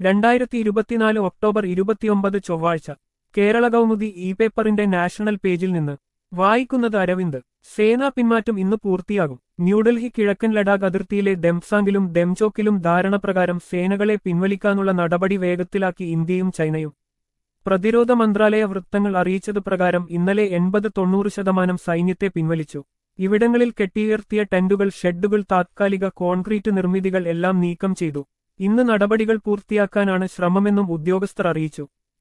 രണ്ടായിരത്തി ഇരുപത്തിനാല് ഒക്ടോബർ ഇരുപത്തിയൊമ്പത് ചൊവ്വാഴ്ച കേരള കൗമുദി ഇ പേപ്പറിന്റെ നാഷണൽ പേജിൽ നിന്ന് വായിക്കുന്നത് അരവിന്ദ് സേനാ പിന്മാറ്റം ഇന്ന് പൂർത്തിയാകും ന്യൂഡൽഹി കിഴക്കൻ ലഡാക്ക് അതിർത്തിയിലെ ദെംസാങ്ങിലും ദെംചോക്കിലും ധാരണപ്രകാരം സേനകളെ പിൻവലിക്കാനുള്ള നടപടി വേഗത്തിലാക്കി ഇന്ത്യയും ചൈനയും പ്രതിരോധ മന്ത്രാലയ വൃത്തങ്ങൾ അറിയിച്ചത് പ്രകാരം ഇന്നലെ എൺപത് തൊണ്ണൂറ് ശതമാനം സൈന്യത്തെ പിൻവലിച്ചു ഇവിടങ്ങളിൽ കെട്ടിയുയർത്തിയ ടെന്റുകൾ ഷെഡുകൾ താത്കാലിക കോൺക്രീറ്റ് നിർമ്മിതികൾ എല്ലാം നീക്കം ചെയ്തു ഇന്ന് നടപടികൾ പൂർത്തിയാക്കാനാണ് ശ്രമമെന്നും ഉദ്യോഗസ്ഥർ അറിയിച്ചു